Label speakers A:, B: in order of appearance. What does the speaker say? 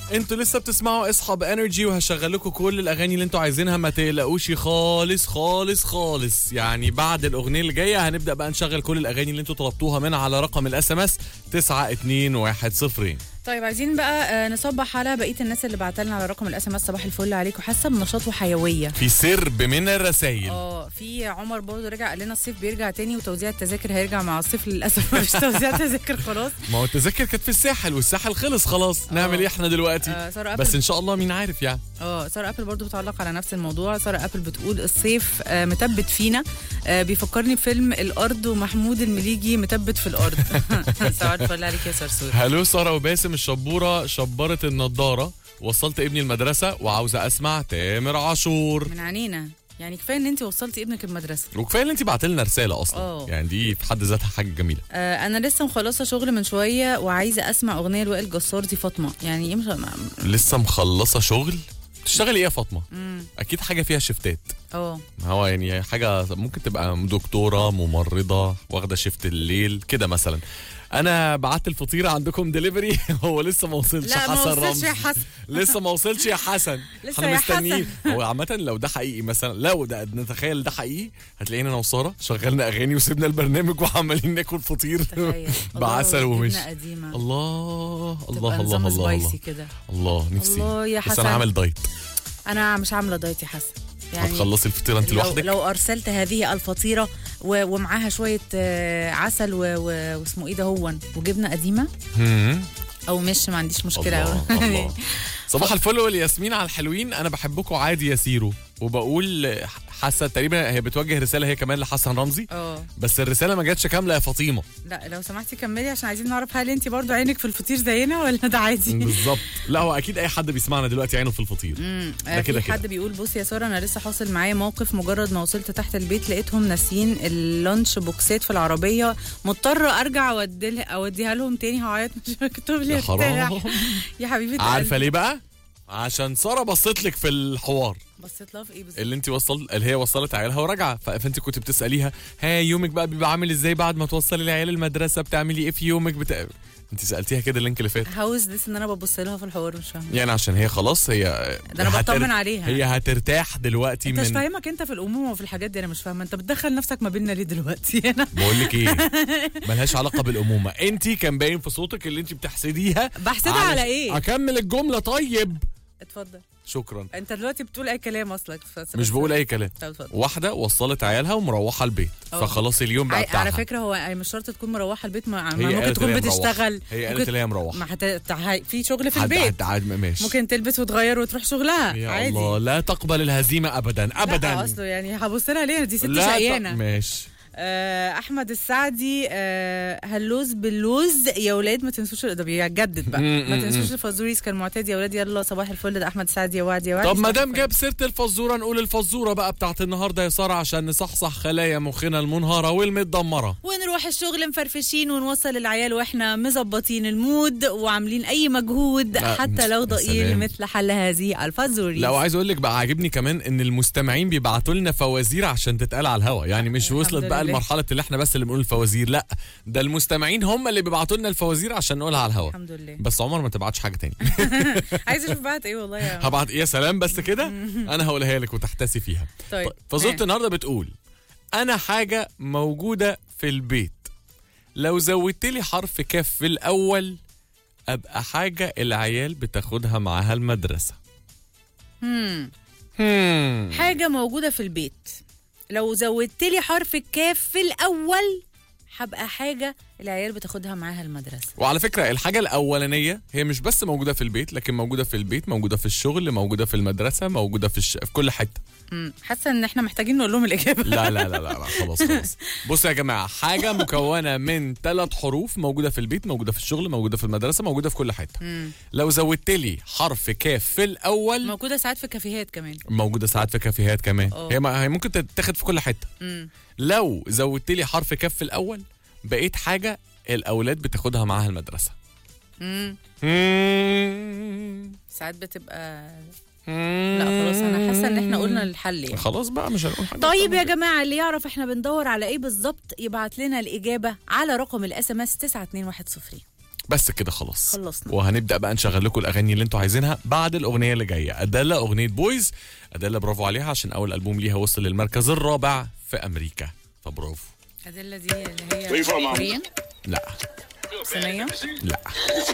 A: انتوا لسه بتسمعوا اصحى بانرجي وهشغل لكم كل الاغاني اللي انتوا عايزينها ما تقلقوش خالص خالص خالص يعني بعد الاغنيه اللي جايه هنبدا بقى نشغل كل الاغاني اللي انتوا طلبتوها من على رقم الاس ام اس 92110
B: طيب عايزين بقى آه، نصبح على بقيه الناس اللي بعت لنا على رقم الاس ام اس صباح الفل عليكم حاسه بنشاط وحيويه
A: في سرب من الرسائل
B: اه في عمر برضه رجع قال لنا الصيف بيرجع تاني وتوزيع التذاكر هيرجع مع الصيف للاسف مفيش توزيع تذاكر خلاص
A: ما هو التذاكر كانت في الساحل والساحل خلص خلاص نعمل ايه احنا دلوقتي
B: آه، سارة
A: بس
B: أبل
A: ان شاء الله مين عارف يعني
B: اه ساره ابل برضو بتعلق على نفس الموضوع ساره ابل بتقول الصيف آه، متبت فينا آه، بيفكرني بفيلم الارض ومحمود المليجي متبت في الارض صباح الفل عليك يا صرصور
A: هلو ساره وباسم الشبوره شبرت النضاره وصلت ابني المدرسه وعاوزه اسمع تامر عاشور
B: من عنينا يعني كفايه ان انت وصلتي ابنك المدرسه
A: وكفايه ان انت بعت لنا رساله اصلا
B: اه.
A: يعني دي في حد ذاتها حاجه جميله
B: آه انا لسه مخلصه شغل من شويه وعايزه اسمع اغنيه لوائل جسار دي فاطمه يعني ايه مش
A: لسه مخلصه شغل تشتغلي ايه يا فاطمه
B: مم،
A: اكيد حاجه فيها شفتات
B: اه
A: هو يعني حاجه ممكن تبقى دكتوره ممرضه واخده شفت الليل كده مثلا انا بعت الفطيره عندكم دليفري هو لسه ما وصلش
B: لا ما
A: حسن
B: وصلش
A: رمزي
B: يا حسن
A: لسه ما وصلش يا حسن
B: لسه
A: احنا
B: يا
A: مستنيين هو عامة لو ده حقيقي مثلا لو ده نتخيل ده حقيقي هتلاقينا انا وساره شغلنا اغاني وسيبنا البرنامج وعمالين ناكل فطير
B: تخيل
A: بعسل
B: الله،
A: ومش
B: جبنة قديمه
A: الله
B: تبقى
A: الله الله
B: نظام
A: الله
B: سبايسي
A: الله
B: كده
A: الله نفسي
B: الله يا
A: بس
B: حسن.
A: انا عامل دايت
B: انا مش عامله دايت يا حسن
A: هتخلصي الفطيره انت
B: لو,
A: لوحدك
B: لو ارسلت هذه الفطيره و- ومعاها شويه آه، عسل و- و- واسمه ايه ده هو وجبنه قديمه
A: مم.
B: او مش ما عنديش مشكله
A: الله الله صباح الفل والياسمين على الحلوين انا بحبكم عادي يا سيرو وبقول حسن تقريبا هي بتوجه رساله هي كمان لحسن رمزي
B: اه
A: بس الرساله ما جاتش كامله يا فاطمه
B: لا لو سمحتي كملي عشان عايزين نعرف هل انت برضو عينك في الفطير زينا ولا ده عادي
A: بالظبط لا هو اكيد اي حد بيسمعنا دلوقتي عينه في الفطير
B: امم
A: ده
B: آه،
A: كده
B: في
A: كده.
B: حد بيقول بصي يا ساره انا لسه حاصل معايا موقف مجرد ما وصلت تحت البيت لقيتهم ناسيين اللانش بوكسات في العربيه مضطره ارجع اوديها اوديها لهم تاني هعيط مش مكتوب لي
A: يا
B: ارتاح.
A: حرام
B: يا حبيبه
A: عارفه
B: قلبي.
A: ليه بقى عشان ساره بصيت لك في الحوار
B: بصيت لها في ايه بالظبط
A: اللي انت وصل اللي هي وصلت عيالها وراجعه ف- فانت كنت بتساليها ها يومك بقى بيبقى عامل ازاي بعد ما توصلي العيال المدرسه بتعملي ايه في يومك بتا... انت سالتيها كده اللينك اللي فات
B: هاوز ذس ان انا ببص لها في الحوار مش فاهمه
A: يعني عشان هي خلاص هي
B: ده انا
A: هتر-
B: بطمن عليها
A: هي هترتاح دلوقتي
B: انت مش
A: من
B: فاهمك انت في الامومه وفي الحاجات دي انا مش فاهمه انت بتدخل نفسك ما بيننا ليه دلوقتي انا
A: بقول لك ايه ملهاش علاقه بالامومه انت كان باين في صوتك اللي انت بتحسديها
B: بحسدها
A: على-
B: على ايه
A: اكمل الجمله طيب
B: اتفضل
A: شكرا
B: انت دلوقتي بتقول اي كلام اصلك بس
A: مش بقول اي كلام
B: طب اتفضل
A: واحده وصلت عيالها ومروحه البيت
B: اه.
A: فخلاص اليوم بقى
B: ع-
A: بتاعها
B: على فكره هو مش شرط تكون مروحه البيت ما ما
A: هي
B: ممكن
A: قالت
B: تكون
A: اللي هي مروحة.
B: بتشتغل
A: هي قالت
B: ممكن-
A: اللي هي مروحه
B: ما حت... تع- في شغل في
A: عد-
B: البيت
A: عد- عد- ماشي
B: ممكن تلبس وتغير وتروح شغلها
A: يا
B: عادي
A: الله لا تقبل الهزيمه ابدا
B: لا
A: ابدا
B: اصله يعني هبص لها ليه دي ست
A: لا ت-
B: شقيانه
A: ماشي
B: آه احمد السعدي آه هلوز باللوز يا ولاد ما تنسوش ده بيجدد بقى
A: مم،
B: ما
A: مم،
B: تنسوش
A: مم.
B: الفازوريز كان معتاد يا ولاد يلا صباح الفل ده احمد السعدي يا وعد يا وعد
A: طب ما
B: صباح
A: دام
B: الفل.
A: جاب سيره الفزوره نقول الفزوره بقى بتاعت النهارده يا ساره عشان نصحصح خلايا مخنا المنهاره والمتدمره
B: ونروح الشغل مفرفشين ونوصل العيال واحنا مظبطين المود وعاملين اي مجهود
A: لا،
B: حتى لو
A: يا
B: ضئيل
A: سلام.
B: مثل حل هذه الفازوريز
A: لا وعايز اقول لك بقى عاجبني كمان ان المستمعين بيبعتوا لنا فوازير عشان تتقال على الهوا يعني مش
B: الحمد
A: وصلت بقى
B: لله.
A: لمرحله اللي احنا بس اللي بنقول الفوازير لا ده المستمعين هم اللي بيبعتوا لنا الفوازير عشان نقولها على الهوا
B: الحمد لله
A: بس عمر ما تبعتش حاجه تاني
B: عايزه اشوف بعت ايه والله يا
A: هبعت يا سلام بس كده انا هقولها لك وتحتسي فيها
B: طيب
A: طيب فزورة النهارده بتقول انا حاجه موجوده في البيت لو زودت لي حرف كاف في الاول ابقى حاجه العيال بتاخدها معاها المدرسه
B: مم.
A: هم.
B: حاجه موجوده في البيت لو زودت لي حرف الكاف في الاول هبقى حاجه العيال بتاخدها معاها المدرسه
A: وعلى فكره الحاجه الاولانيه هي مش بس موجوده في البيت لكن موجوده في البيت موجوده في الشغل موجوده في المدرسه موجوده في الش... في كل حته
B: مم. حاسه ان احنا محتاجين نقول لهم الاجابه
A: لا لا لا لا, لا خلاص خلاص بصوا يا جماعه حاجه مكونه من ثلاث حروف موجوده في البيت موجوده في الشغل موجوده في المدرسه موجوده في كل حته
B: مم.
A: لو زودت لي حرف كاف في الاول
B: موجوده ساعات في كافيهات كمان
A: موجوده ساعات في كافيهات كمان
B: اه.
A: هي, ما هي ممكن تتاخد في كل حته
B: مم.
A: لو زودت لي حرف كاف في الاول بقيت حاجه الاولاد بتاخدها معاها المدرسه
B: مم.
A: مم.
B: ساعات بتبقى لا خلاص انا حاسه ان احنا قلنا الحل يعني
A: خلاص بقى مش هنقول حاجه
B: طيب يا
A: أكتر من
B: جماعه اللي يعرف احنا بندور على ايه بالظبط يبعت لنا الاجابه على رقم الاس ام اس 92110
A: بس كده خلاص
B: خلصنا.
A: وهنبدا بقى نشغل لكم الاغاني اللي انتوا عايزينها بعد الاغنيه اللي جايه اداله اغنيه بويز اداله برافو عليها عشان اول البوم ليها وصل للمركز الرابع في امريكا فبرافو
B: أدلة دي اللي هي كوريين
A: لا
B: صينية
A: لا